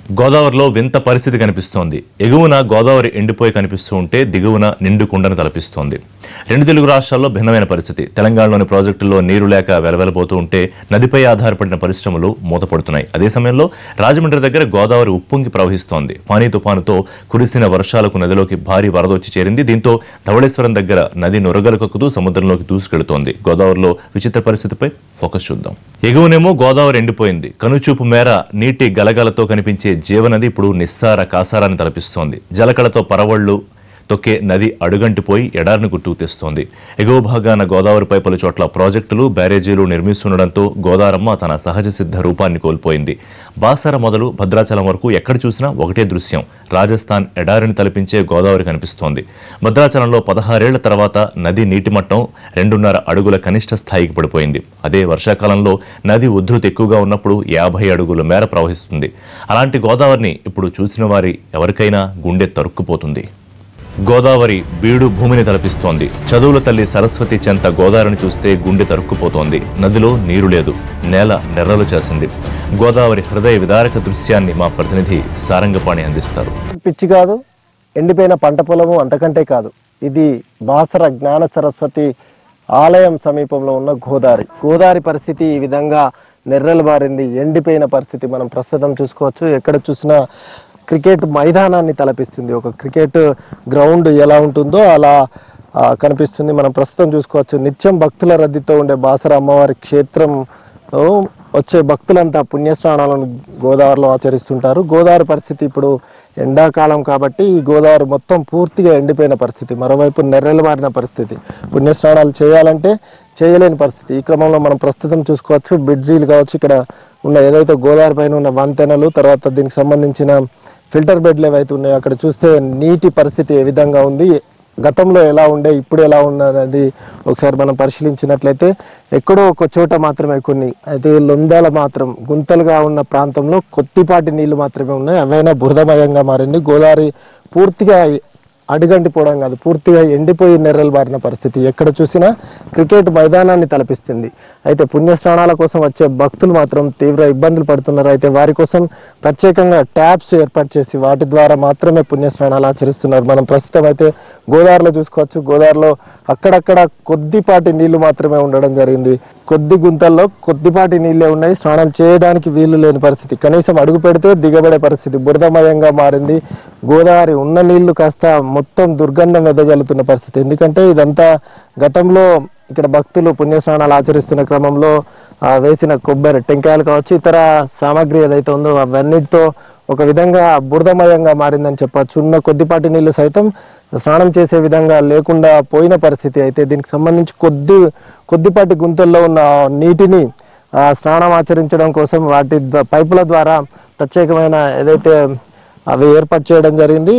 గోదావరిలో వింత పరిస్థితి కనిపిస్తోంది ఎగువన గోదావరి ఎండిపోయి కనిపిస్తూ ఉంటే దిగువన నిండు కుండను తలపిస్తోంది రెండు తెలుగు రాష్ట్రాల్లో భిన్నమైన పరిస్థితి తెలంగాణలోని ప్రాజెక్టుల్లో నీరు లేక వెలవెలబోతూ ఉంటే నదిపై ఆధారపడిన పరిశ్రమలు మూతపడుతున్నాయి అదే సమయంలో రాజమండ్రి దగ్గర గోదావరి ఉప్పొంగి ప్రవహిస్తోంది ఫానీ తుపానుతో కురిసిన వర్షాలకు నదిలోకి భారీ వరద వచ్చి చేరింది దీంతో ధవళేశ్వరం దగ్గర నది నొరగలు కక్కుతూ సముద్రంలోకి దూసుకెడుతోంది గోదావరిలో విచిత్ర పరిస్థితిపై ఫోకస్ చూద్దాం ఎగువనేమో గోదావరి ఎండిపోయింది కనుచూపు మేర నీటి గలగలతో కనిపించే జీవనది ఇప్పుడు నిస్సార కాసారాన్ని తలపిస్తోంది జలకళతో పరవళ్లు తొక్కే నది అడుగంటిపోయి ఎడారిని గుర్తుకు తెస్తోంది ఎగువ భాగాన గోదావరిపై పలు చోట్ల ప్రాజెక్టులు బ్యారేజీలు నిర్మిస్తుండడంతో గోదారమ్మ తన సహజ సిద్ధ రూపాన్ని కోల్పోయింది బాసర మొదలు భద్రాచలం వరకు ఎక్కడ చూసినా ఒకటే దృశ్యం రాజస్థాన్ ఎడారిని తలపించే గోదావరి కనిపిస్తోంది భద్రాచలంలో పదహారేళ్ల తర్వాత నది నీటి మట్టం రెండున్నర అడుగుల కనిష్ట స్థాయికి పడిపోయింది అదే వర్షాకాలంలో నది ఉధృతి ఎక్కువగా ఉన్నప్పుడు యాభై అడుగుల మేర ప్రవహిస్తుంది అలాంటి గోదావరిని ఇప్పుడు చూసిన వారి ఎవరికైనా గుండె తరుక్కుపోతుంది గోదావరి బీడు భూమిని తలపిస్తోంది చదువుల తల్లి సరస్వతి చెంత గోదావరిని చూస్తే గుండె తరుక్కుపోతోంది నదిలో నీరు లేదు నేల నెర్రలు చేసింది గోదావరి హృదయ విదారక దృశ్యాన్ని మా ప్రతినిధి సారంగపాణి అందిస్తారు పిచ్చి కాదు ఎండిపోయిన పంట పొలము అంతకంటే కాదు ఇది బాసర జ్ఞాన సరస్వతి ఆలయం సమీపంలో ఉన్న గోదావరి గోదావరి పరిస్థితి ఈ విధంగా నెర్రలు బారింది ఎండిపోయిన పరిస్థితి మనం ప్రస్తుతం చూసుకోవచ్చు ఎక్కడ చూసినా క్రికెట్ మైదానాన్ని తలపిస్తుంది ఒక క్రికెట్ గ్రౌండ్ ఎలా ఉంటుందో అలా ఆ, కనిపిస్తుంది మనం ప్రస్తుతం చూసుకోవచ్చు నిత్యం భక్తుల రద్దీతో ఉండే బాసర అమ్మవారి క్షేత్రం ఓ, వచ్చే భక్తులంతా పుణ్యస్నానాలను గోదావరిలో ఆచరిస్తుంటారు గోదావరి పరిస్థితి ఇప్పుడు ఎండాకాలం కాబట్టి ఈ గోదావరి మొత్తం పూర్తిగా ఎండిపోయిన పరిస్థితి మరోవైపు నెర్రెలు మారిన పరిస్థితి పుణ్యస్నానాలు చేయాలంటే చేయలేని పరిస్థితి ఈ క్రమంలో మనం ప్రస్తుతం చూసుకోవచ్చు బ్రిడ్జీలు కావచ్చు ఇక్కడ ఉన్న ఏదైతే గోదావరి పైన ఉన్న వంతెనలు తర్వాత దీనికి సంబంధించిన ఫిల్టర్ బెడ్లు ఏవైతే ఉన్నాయో అక్కడ చూస్తే నీటి పరిస్థితి ఏ విధంగా ఉంది గతంలో ఎలా ఉండే ఇప్పుడు ఎలా ఉన్నది ఒకసారి మనం పరిశీలించినట్లయితే ఎక్కడో ఒక చోట మాత్రమే కొన్ని అయితే లొందాల మాత్రం గుంతలుగా ఉన్న ప్రాంతంలో కొద్దిపాటి నీళ్లు మాత్రమే ఉన్నాయి అవైనా బురదమయంగా మారింది గోదావరి పూర్తిగా అడుగంటిపోవడం కాదు పూర్తిగా ఎండిపోయి నెర్రలు బారిన పరిస్థితి ఎక్కడ చూసినా క్రికెట్ మైదానాన్ని తలపిస్తుంది అయితే పుణ్యస్నానాల కోసం వచ్చే భక్తులు మాత్రం తీవ్ర ఇబ్బందులు పడుతున్నారు అయితే వారి కోసం ప్రత్యేకంగా ట్యాప్స్ ఏర్పాటు చేసి వాటి ద్వారా మాత్రమే పుణ్యస్నానాలు ఆచరిస్తున్నారు మనం ప్రస్తుతం అయితే గోదావరిలో చూసుకోవచ్చు గోదావరిలో అక్కడక్కడ కొద్దిపాటి నీళ్లు మాత్రమే ఉండడం జరిగింది కొద్ది గుంతల్లో కొద్దిపాటి నీళ్ళే ఉన్నాయి స్నానం చేయడానికి వీలు లేని పరిస్థితి కనీసం అడుగు పెడితే దిగబడే పరిస్థితి బురదమయంగా మారింది గోదావరి ఉన్న నీళ్లు కాస్త మొత్తం దుర్గంధం వెదజల్లుతున్న పరిస్థితి ఎందుకంటే ఇదంతా గతంలో ఇక్కడ భక్తులు పుణ్యస్నానాలు ఆచరిస్తున్న క్రమంలో ఆ, వేసిన కొబ్బరి టెంకాయలు కావచ్చు ఇతర సామాగ్రి ఏదైతే ఉందో అవన్నిటితో ఒక విధంగా బురదమయంగా మారిందని చెప్పచ్చు ఉన్న కొద్దిపాటి నీళ్లు సైతం స్నానం చేసే విధంగా లేకుండా పోయిన పరిస్థితి అయితే దీనికి సంబంధించి కొద్ది కొద్దిపాటి గుంతల్లో ఉన్న నీటిని ఆ, స్నానం ఆచరించడం కోసం వాటి ద్వా- పైపుల ద్వారా ప్రత్యేకమైన ఏదైతే అవి ఏర్పాటు చేయడం జరిగింది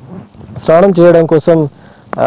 స్నానం చేయడం కోసం ఆ,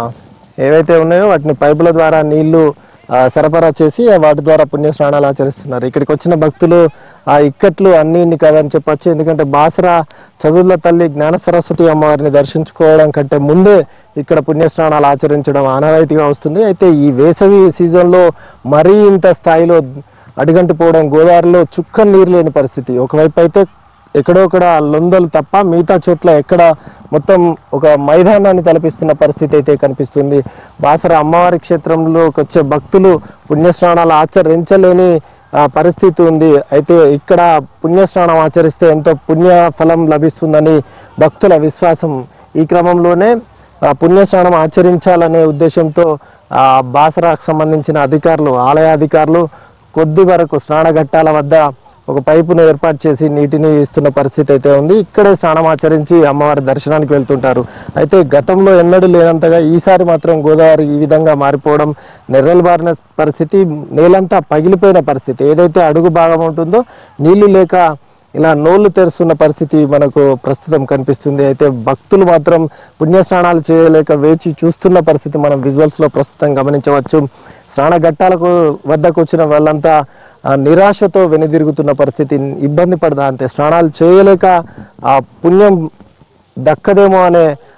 ఏవైతే ఉన్నాయో వాటిని పైపుల ద్వారా నీళ్లు ఆ, సరఫరా చేసి వాటి ద్వారా పుణ్య స్నానాలు ఆచరిస్తున్నారు ఇక్కడికి వచ్చిన భక్తులు ఆ ఇక్కట్లు అన్ని ఇన్ని కాదని చెప్పొచ్చు ఎందుకంటే బాసరా చదువుల తల్లి జ్ఞాన సరస్వతి అమ్మవారిని దర్శించుకోవడం కంటే ముందే ఇక్కడ పుణ్య స్నానాలు ఆచరించడం ఆనవాయితీగా వస్తుంది అయితే ఈ వేసవి సీజన్లో మరీ ఇంత స్థాయిలో అడుగంటిపోవడం గోదావరిలో చుక్క నీరు లేని పరిస్థితి ఒకవైపు అయితే ఎక్కడో ఒకడ లొందలు తప్ప మిగతా చోట్ల ఎక్కడ మొత్తం ఒక మైదానాన్ని తలపిస్తున్న పరిస్థితి అయితే కనిపిస్తుంది బాసర అమ్మవారి క్షేత్రంలోకి వచ్చే భక్తులు పుణ్యస్నానాలు ఆచరించలేని ఆ, పరిస్థితి ఉంది అయితే ఇక్కడ పుణ్యస్నానం ఆచరిస్తే ఎంతో పుణ్య ఫలం లభిస్తుందని భక్తుల విశ్వాసం ఈ క్రమంలోనే ఆ, పుణ్యస్నానం ఆచరించాలనే ఉద్దేశంతో ఆ, బాసరాకు సంబంధించిన అధికారులు ఆలయ అధికారులు కొద్ది వరకు స్నానఘట్టాల వద్ద ఒక పైపును ఏర్పాటు చేసి నీటిని ఇస్తున్న పరిస్థితి అయితే ఉంది ఇక్కడే స్నానం ఆచరించి అమ్మవారి దర్శనానికి వెళ్తుంటారు అయితే గతంలో ఎన్నడూ లేనంతగా ఈసారి మాత్రం గోదావరి ఈ విధంగా మారిపోవడం నెర్రలు బారిన పరిస్థితి నేలంతా పగిలిపోయిన పరిస్థితి ఏదైతే అడుగు భాగం ఉంటుందో నీళ్లు లేక ఇలా నోళ్లు తెరుస్తున్న పరిస్థితి మనకు ప్రస్తుతం కనిపిస్తుంది అయితే భక్తులు మాత్రం పుణ్యస్నానాలు చేయలేక వేచి చూస్తున్న పరిస్థితి మనం విజువల్స్ లో ప్రస్తుతం గమనించవచ్చు స్నాన ఘట్టాలకు వద్దకు వచ్చిన వాళ్ళంతా ఆ నిరాశతో వెనుదిరుగుతున్న పరిస్థితి ఇబ్బంది పడదా అంటే స్నానాలు చేయలేక ఆ పుణ్యం దక్కదేమో అనే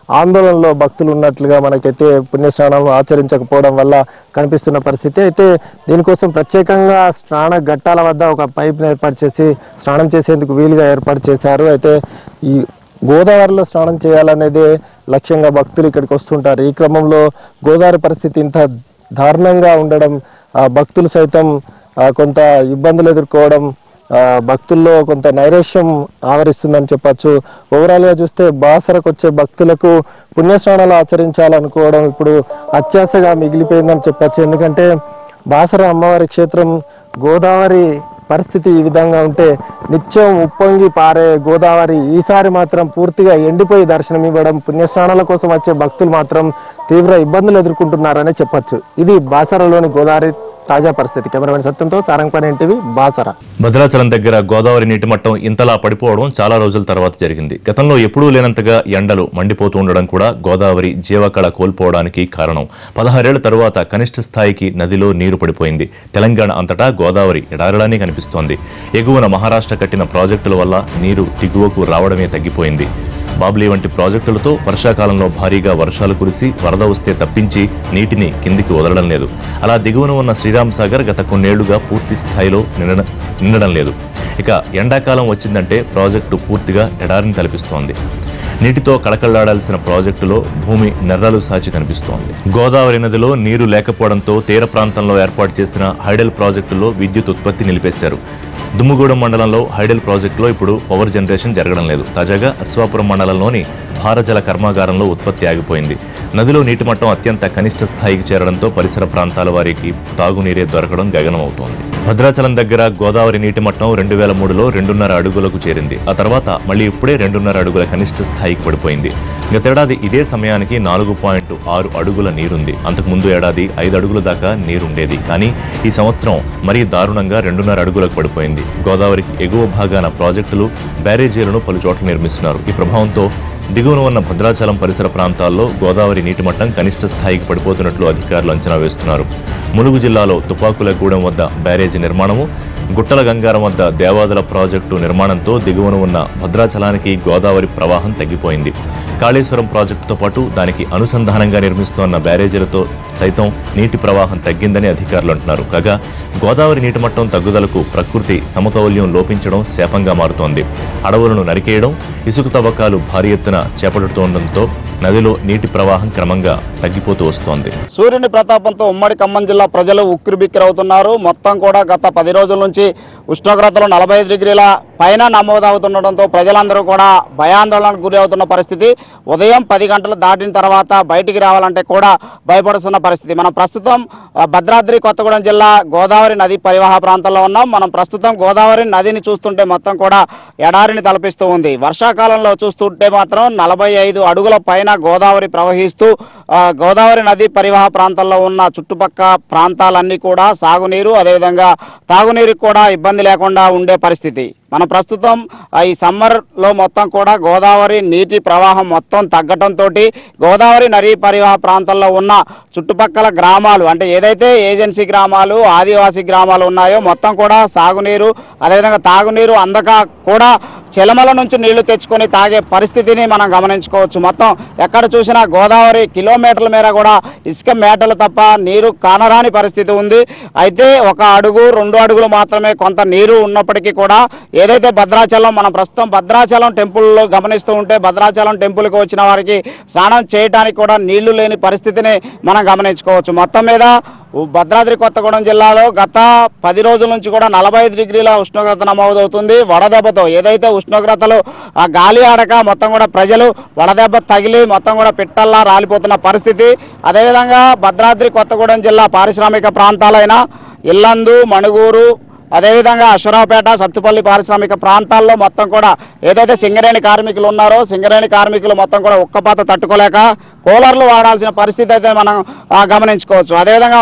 ఆందోళనలో భక్తులు ఉన్నట్లుగా మనకైతే పుణ్యస్నానం ఆచరించకపోవడం వల్ల కనిపిస్తున్న పరిస్థితి అయితే దీనికోసం ప్రత్యేకంగా స్నాన ఘట్టాల వద్ద ఒక పైప్ ఏర్పాటు చేసి స్నానం చేసేందుకు వీలుగా ఏర్పాటు చేశారు అయితే ఈ గోదావరిలో స్నానం చేయాలనేదే లక్ష్యంగా భక్తులు ఇక్కడికి వస్తుంటారు ఈ క్రమంలో గోదావరి పరిస్థితి ఇంత దారుణంగా ఉండడం ఆ, భక్తులు సైతం ఆ, కొంత ఇబ్బందులు ఎదుర్కోవడం ఆ, భక్తుల్లో కొంత నైరాశ్యం ఆవరిస్తుందని చెప్పచ్చు ఓవరాల్గా చూస్తే బాసరకు వచ్చే భక్తులకు పుణ్యస్నానాలు ఆచరించాలనుకోవడం ఇప్పుడు అత్యాశగా మిగిలిపోయిందని చెప్పచ్చు ఎందుకంటే బాసర అమ్మవారి క్షేత్రం గోదావరి పరిస్థితి ఈ విధంగా ఉంటే నిత్యం ఉప్పొంగి పారే గోదావరి ఈసారి మాత్రం పూర్తిగా ఎండిపోయి దర్శనం ఇవ్వడం పుణ్యస్నానాల కోసం వచ్చే భక్తులు మాత్రం తీవ్ర ఇబ్బందులు ఎదుర్కొంటున్నారనే చెప్పొచ్చు ఇది బాసరలోని గోదావరి తాజా పరిస్థితి కెమెరామెన్ సత్యంతో సారంగపని ఎన్టీవీ బాసర భద్రాచలం దగ్గర గోదావరి నీటి మట్టం ఇంతలా పడిపోవడం చాలా రోజుల తర్వాత జరిగింది గతంలో ఎప్పుడూ లేనంతగా ఎండలు మండిపోతూ ఉండడం కూడా గోదావరి జీవకళ కోల్పోవడానికి కారణం పదహారేళ్ల తరువాత కనిష్ట స్థాయికి నదిలో నీరు పడిపోయింది తెలంగాణ అంతటా గోదావరి ఎడారిలానే కనిపిస్తోంది ఎగువన మహారాష్ట్ర కట్టిన ప్రాజెక్టుల వల్ల నీరు దిగువకు రావడమే తగ్గిపోయింది బాబ్లీ వంటి ప్రాజెక్టులతో వర్షాకాలంలో భారీగా వర్షాలు కురిసి వరద వస్తే తప్పించి నీటిని కిందికి వదలడం లేదు అలా దిగువన ఉన్న శ్రీరామ్ సాగర్ గత కొన్నేళ్లుగా పూర్తి స్థాయిలో నిండడం నిండడం లేదు ఇక ఎండాకాలం వచ్చిందంటే ప్రాజెక్టు పూర్తిగా ఎడారిని తలపిస్తోంది నీటితో కళకళ్లాడాల్సిన ప్రాజెక్టులో భూమి నెర్రలు సాచి కనిపిస్తోంది గోదావరి నదిలో నీరు లేకపోవడంతో తీర ప్రాంతంలో ఏర్పాటు చేసిన హైడెల్ ప్రాజెక్టులో విద్యుత్ ఉత్పత్తి నిలిపేశారు దుమ్ముగూడెం మండలంలో హైడెల్ ప్రాజెక్టులో ఇప్పుడు పవర్ జనరేషన్ జరగడం లేదు తాజాగా అశ్వాపురం మండలంలోని భారజల కర్మాగారంలో ఉత్పత్తి ఆగిపోయింది నదిలో నీటి మట్టం అత్యంత కనిష్ట స్థాయికి చేరడంతో పరిసర ప్రాంతాల వారికి తాగునీరే దొరకడం గగనమవుతోంది భద్రాచలం దగ్గర గోదావరి నీటి మట్టం రెండు వేల మూడులో రెండున్నర అడుగులకు చేరింది ఆ తర్వాత మళ్ళీ ఇప్పుడే రెండున్నర అడుగుల కనిష్ట స్థాయికి పడిపోయింది గతేడాది ఇదే సమయానికి నాలుగు పాయింట్ ఆరు అడుగుల నీరుంది అంతకుముందు ఏడాది ఐదు అడుగుల దాకా నీరుండేది కానీ ఈ సంవత్సరం మరీ దారుణంగా రెండున్నర అడుగులకు పడిపోయింది గోదావరికి ఎగువ భాగాన ప్రాజెక్టులు బ్యారేజీలను పలు చోట్ల నిర్మిస్తున్నారు ఈ ప్రభావంతో దిగువన ఉన్న భద్రాచలం పరిసర ప్రాంతాల్లో గోదావరి నీటి మట్టం కనిష్ట స్థాయికి పడిపోతున్నట్లు అధికారులు అంచనా వేస్తున్నారు ములుగు జిల్లాలో తుపాకులగూడెం వద్ద బ్యారేజీ నిర్మాణము గుట్టల గంగారం వద్ద దేవాదుల ప్రాజెక్టు నిర్మాణంతో దిగువన ఉన్న భద్రాచలానికి గోదావరి ప్రవాహం తగ్గిపోయింది కాళేశ్వరం ప్రాజెక్టుతో పాటు దానికి అనుసంధానంగా నిర్మిస్తోన్న బ్యారేజీలతో సైతం నీటి ప్రవాహం తగ్గిందని అధికారులు అంటున్నారు కాగా గోదావరి నీటి మట్టం తగ్గుదలకు ప్రకృతి సమతౌల్యం లోపించడం శాపంగా మారుతోంది అడవులను నరికేయడం ఇసుక తవ్వకాలు భారీ ఎత్తున చేపడుతుండటంతో నదిలో నీటి ప్రవాహం క్రమంగా తగ్గిపోతూ వస్తోంది సూర్యుని ప్రతాపంతో ఉమ్మడి ఖమ్మం జిల్లా ప్రజలు ఉక్కిరిబిక్కిరవుతున్నారు మొత్తం కూడా గత పది రోజుల నుంచి ఉష్ణోగ్రతలు నలభై ఐదు డిగ్రీల పైన నమోదవుతుండటంతో ప్రజలందరూ కూడా భయాందోళనకు గురి అవుతున్న పరిస్థితి ఉదయం పది గంటలు దాటిన తర్వాత బయటికి రావాలంటే కూడా భయపడుతున్న పరిస్థితి మనం ప్రస్తుతం ఆ, భద్రాద్రి కొత్తగూడెం జిల్లా గోదావరి నది పరివాహ ప్రాంతంలో ఉన్నాం మనం ప్రస్తుతం గోదావరి నదిని చూస్తుంటే మొత్తం కూడా ఎడారిని తలపిస్తూ ఉంది వర్షాకాలంలో చూస్తుంటే మాత్రం నలభై ఐదు అడుగుల పైన గోదావరి ప్రవహిస్తూ ఆ, గోదావరి నది పరివాహ ప్రాంతంలో ఉన్న చుట్టుపక్క ప్రాంతాలన్నీ కూడా సాగునీరు అదేవిధంగా తాగునీరుకి కూడా ఇబ్బంది లేకుండా ఉండే పరిస్థితి మనం ప్రస్తుతం ఆ, ఈ సమ్మర్లో మొత్తం కూడా గోదావరి నీటి ప్రవాహం మొత్తం తగ్గటంతో గోదావరి నదీ పరివాహ ప్రాంతంలో ఉన్న చుట్టుపక్కల గ్రామాలు అంటే ఏదైతే ఏజెన్సీ గ్రామాలు ఆదివాసీ గ్రామాలు ఉన్నాయో మొత్తం కూడా సాగునీరు అదేవిధంగా తాగునీరు అందక కూడా చెలమల నుంచి నీళ్లు తెచ్చుకొని తాగే పరిస్థితిని మనం గమనించుకోవచ్చు మొత్తం ఎక్కడ చూసినా గోదావరి కిలోమీటర్ల మేర కూడా ఇసుక మేటలు తప్ప నీరు కానరాని పరిస్థితి ఉంది అయితే ఒక అడుగు రెండు అడుగులు మాత్రమే కొంత నీరు ఉన్నప్పటికీ కూడా ఏదైతే భద్రాచలం మనం ప్రస్తుతం భద్రాచలం టెంపుల్లో గమనిస్తూ ఉంటే భద్రాచలం టెంపుల్కి వచ్చిన వారికి స్నానం చేయడానికి కూడా నీళ్లు లేని పరిస్థితిని మనం గమనించుకోవచ్చు మొత్తం మీద భద్రాద్రి కొత్తగూడెం జిల్లాలో గత పది రోజుల నుంచి కూడా నలభై ఐదు డిగ్రీల ఉష్ణోగ్రత నమోదవుతుంది వడదెబ్బతో ఏదైతే ఉష్ణోగ్రతలు ఆ గాలి ఆడక మొత్తం కూడా ప్రజలు వడదెబ్బ తగిలి మొత్తం కూడా పిట్టల్లా రాలిపోతున్న పరిస్థితి అదేవిధంగా భద్రాద్రి కొత్తగూడెం జిల్లా పారిశ్రామిక ప్రాంతాలైన ఇల్లందు మణుగూరు అదేవిధంగా అశ్వరావుపేట సత్తుపల్లి పారిశ్రామిక ప్రాంతాల్లో మొత్తం కూడా ఏదైతే సింగరేణి కార్మికులు ఉన్నారో సింగరేణి కార్మికులు మొత్తం కూడా ఉక్కపాత తట్టుకోలేక కూలర్లు వాడాల్సిన పరిస్థితి అయితే మనం ఆ, గమనించుకోవచ్చు అదేవిధంగా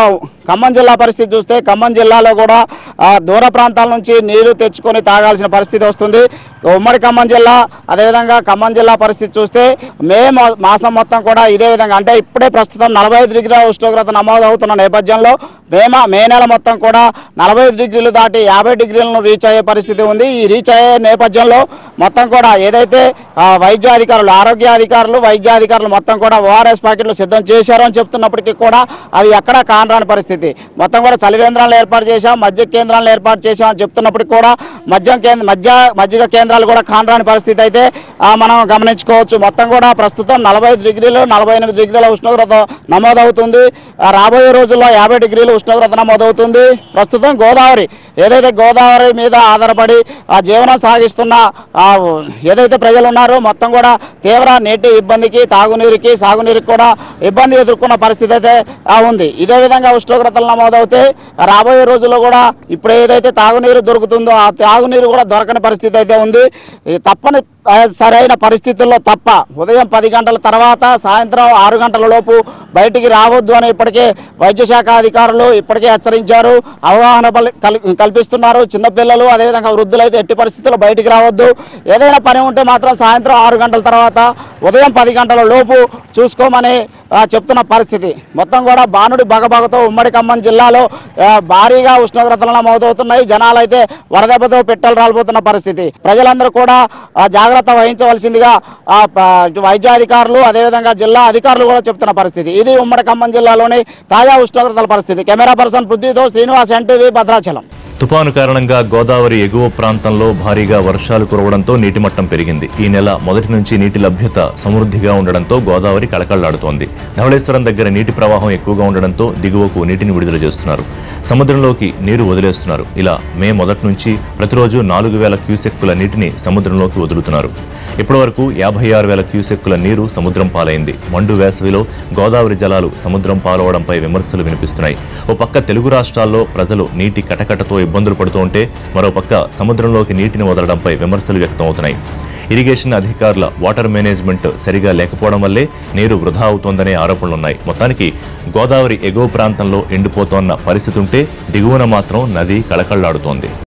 ఖమ్మం జిల్లా పరిస్థితి చూస్తే ఖమ్మం జిల్లాలో కూడా ఆ, దూర ప్రాంతాల నుంచి నీరు తెచ్చుకొని తాగాల్సిన పరిస్థితి వస్తుంది ఉమ్మడి ఖమ్మం జిల్లా అదేవిధంగా ఖమ్మం జిల్లా పరిస్థితి చూస్తే మే మా- మాసం మొత్తం కూడా ఇదే విధంగా అంటే ఇప్పుడే ప్రస్తుతం నలభై ఐదు డిగ్రీల ఉష్ణోగ్రత నమోదు అవుతున్న నేపథ్యంలో మే మా మే నెల మొత్తం కూడా నలభై ఐదు డిగ్రీలు దాటి యాభై డిగ్రీలను రీచ్ అయ్యే పరిస్థితి ఉంది ఈ రీచ్ అయ్యే నేపథ్యంలో మొత్తం కూడా ఏదైతే ఆ, వైద్య అధికారులు ఆరోగ్య అధికారులు వైద్య అధికారులు మొత్తం కూడా ఓఆర్ఎస్ ప్యాకెట్లు సిద్ధం చేశారు అని చెప్తున్నప్పటికీ కూడా అవి ఎక్కడా కానరాని పరిస్థితి మొత్తం కూడా చలివేంద్రాలను ఏర్పాటు చేశాం మధ్య కేంద్రాలను ఏర్పాటు చేశాం అని చెప్తున్నప్పటికీ కూడా మద్యం కేంద్ర మధ్య మజ్జిగ కేంద్రాలు కూడా కానరాని పరిస్థితి అయితే ఆ, మనం గమనించుకోవచ్చు మొత్తం కూడా ప్రస్తుతం నలభై ఐదు డిగ్రీలు నలభై ఎనిమిది డిగ్రీల ఉష్ణోగ్రత నమోదవుతుంది ఆ, రాబోయే రోజుల్లో యాభై డిగ్రీల ఉష్ణోగ్రత నమోదవుతుంది ప్రస్తుతం గోదావరి ఏదైతే గోదావరి మీద ఆధారపడి ఆ జీవనం సాగిస్తున్న ఆ, ఏదైతే ప్రజలు ఉన్నారో మొత్తం కూడా తీవ్ర నీటి ఇబ్బందికి తాగునీరుకి సాగునీరుకి కూడా ఇబ్బంది ఎదుర్కొన్న పరిస్థితి అయితే ఆ, ఉంది ఇదే విధంగా ఉష్ణోగ్రతలు నమోదవుతే రాబోయే రోజుల్లో కూడా ఇప్పుడు ఏదైతే తాగునీరు దొరుకుతుందో ఆ తాగునీరు కూడా దొరకని పరిస్థితి అయితే ఉంది ఈ తప్పని ఆ, సరైన పరిస్థితుల్లో తప్ప ఉదయం పది గంటల తర్వాత సాయంత్రం ఆరు గంటల లోపు బయటికి రావద్దు అని ఇప్పటికే వైద్య శాఖ అధికారులు ఇప్పటికే హెచ్చరించారు అవగాహన పలి- కల్- కల్పిస్తున్నారు చిన్నపిల్లలు అదేవిధంగా వృద్ధులు అయితే ఎట్టి పరిస్థితుల్లో బయటికి రావద్దు ఏదైనా పని ఉంటే మాత్రం సాయంత్రం ఆరు గంటల తర్వాత ఉదయం పది గంటల లోపు చూసుకోమని ఆ, చెప్తున్న పరిస్థితి మొత్తం కూడా బాణుడి బగబగతో ఉమ్మడి ఖమ్మం జిల్లాలో ఆ, భారీగా ఉష్ణోగ్రతలు నమోదవుతున్నాయి జనాలు అయితే వరదెబ్బతో పెట్టెలు రాలిపోతున్న పరిస్థితి ప్రజలందరూ కూడా ఆ, జాగ్రత్త వహించవలసిందిగా ఆ, ప- ఇటు వైద్యాధికారులు అదేవిధంగా జిల్లా అధికారులు కూడా చెప్తున్న పరిస్థితి ఇది ఉమ్మడి ఖమ్మం జిల్లాలోని తాజా ఉష్ణోగ్రతల పరిస్థితి కెమెరా పర్సన్ పృథ్వీతో శ్రీనివాస్ ఎన్టీవీ భద్రాచలం తుపాను కారణంగా గోదావరి ఎగువ ప్రాంతంలో భారీగా వర్షాలు కురవడంతో నీటి మట్టం పెరిగింది ఈ నెల మొదటి నుంచి నీటి లభ్యత సమృద్ధిగా ఉండడంతో గోదావరి కళకళ్లాడుతోంది ధవళేశ్వరం దగ్గర నీటి ప్రవాహం ఎక్కువగా ఉండడంతో దిగువకు నీటిని విడుదల చేస్తున్నారు సముద్రంలోకి నీరు వదిలేస్తున్నారు ఇలా మే మొదటి నుంచి ప్రతిరోజు నాలుగు వేల క్యూసెక్కుల నీటిని సముద్రంలోకి వదులుతున్నారు ఇప్పటివరకు యాభై ఆరు వేల క్యూసెక్కుల నీరు సముద్రం పాలైంది మండు వేసవిలో గోదావరి జలాలు సముద్రం పాలవడంపై విమర్శలు వినిపిస్తున్నాయి ఓ పక్క తెలుగు రాష్ట్రాల్లో ప్రజలు నీటి కటకటతో ఇబ్బందులు పడుతూ ఉంటే మరోపక్క సముద్రంలోకి నీటిని వదలడంపై విమర్శలు వ్యక్తం అవుతున్నాయి ఇరిగేషన్ అధికారుల వాటర్ మేనేజ్మెంట్ సరిగా లేకపోవడం వల్లే నీరు వృధా అవుతోందనే ఆరోపణలున్నాయి మొత్తానికి గోదావరి ఎగువ ప్రాంతంలో ఎండిపోతోన్న పరిస్థితి ఉంటే దిగువన మాత్రం నది కళకళ్లాడుతోంది